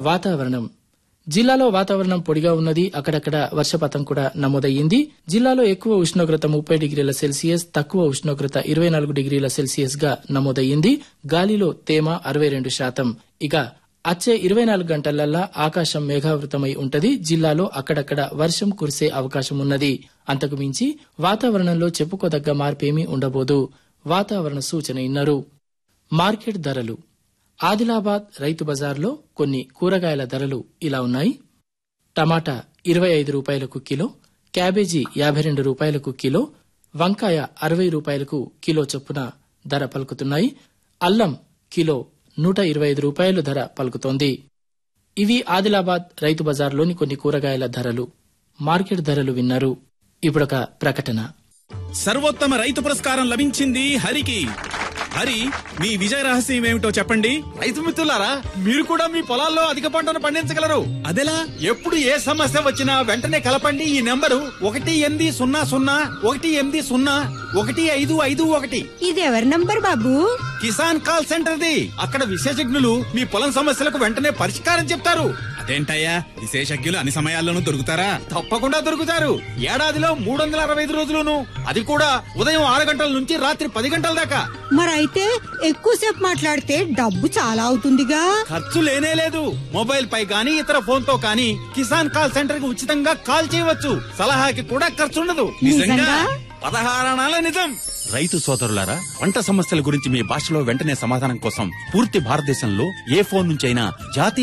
వాతావరణం జిల్లాలో వాతావరణం పొడిగా ఉన్నది అక్కడక్కడ వర్షపాతం కూడా నమోదయ్యింది జిల్లాలో ఎక్కువ ఉష్ణోగ్రత ముప్పై డిగ్రీల సెల్సియస్ తక్కువ ఉష్ణోగ్రత ఇరవై నాలుగు డిగ్రీల సెల్సియస్ గా నమోదయ్యింది గాలిలో తేమ అరవై రెండు శాతం ఇక అచ్చే ఇరవై నాలుగు గంటలల్లా ఆకాశం మేఘావృతమై ఉంటది జిల్లాలో అక్కడక్కడ వర్షం కురిసే అవకాశం ఉన్నది అంతకు మించి వాతావరణంలో చెప్పుకోదగ్గ మార్పేమీ ఉండబోదు వాతావరణ సూచన ఇన్నారు మార్కెట్ ధరలు ఆదిలాబాద్ రైతు బజార్లో కొన్ని కూరగాయల ధరలు ఇలా ఉన్నాయి టమాటా ఇరవై ఐదు రూపాయలకు కిలో క్యాబేజీ యాభై రెండు రూపాయలకు కిలో వంకాయ అరవై రూపాయలకు కిలో చొప్పున ధర పలుకుతున్నాయి అల్లం కిలో నూట ఇరవై ఐదు రూపాయలు ధర పలుకుతోంది ఇవి ఆదిలాబాద్ రైతు బజార్లోని కొన్ని కూరగాయల ధరలు మార్కెట్ ధరలు విన్నారు ఇప్పుడొక ప్రకటన సర్వోత్తమ రైతు పురస్కారం లభించింది హరికి హరి మీ విజయ రహస్యం ఏమిటో చెప్పండి రైతు మిత్రులారా మీరు కూడా మీ పొలాల్లో అధిక పంటను పండించగలరు అదెలా ఎప్పుడు ఏ సమస్య వచ్చినా వెంటనే కలపండి ఈ నెంబరు ఒకటి ఎనిమిది సున్నా సున్నా ఒకటి ఎనిమిది సున్నా ఒకటి ఐదు ఐదు ఒకటి ఇది ఎవరి నంబర్ బాబు కిసాన్ కాల్ సెంటర్ ది అక్కడ విశేషజ్ఞులు మీ పొలం సమస్యలకు వెంటనే పరిష్కారం చెప్తారు అదేంటయ్యా విశేషజ్ఞులు అన్ని సమయాల్లోనూ దొరుకుతారా తప్పకుండా దొరుకుతారు ఏడాదిలో మూడు వందల అరవై ఐదు రోజులును అది కూడా ఉదయం ఆరు గంటల నుంచి రాత్రి పది గంటల దాకా మరైతే ఎక్కువసేపు మాట్లాడితే డబ్బు చాలా అవుతుందిగా ఖర్చు లేనే లేదు మొబైల్ పై గానీ ఇతర ఫోన్ తో కానీ కిసాన్ కాల్ సెంటర్ కి ఉచితంగా కాల్ చేయవచ్చు సలహాకి కూడా ఖర్చు ఉండదు నిజంగా? పదహారణాల నిజం రైతు సోదరులారా పంట సమస్యల గురించి మీ భాషలో వెంటనే సమాధానం కోసం పూర్తి భారతదేశంలో ఏ ఫోన్ నుంచి అయినా జాతీయ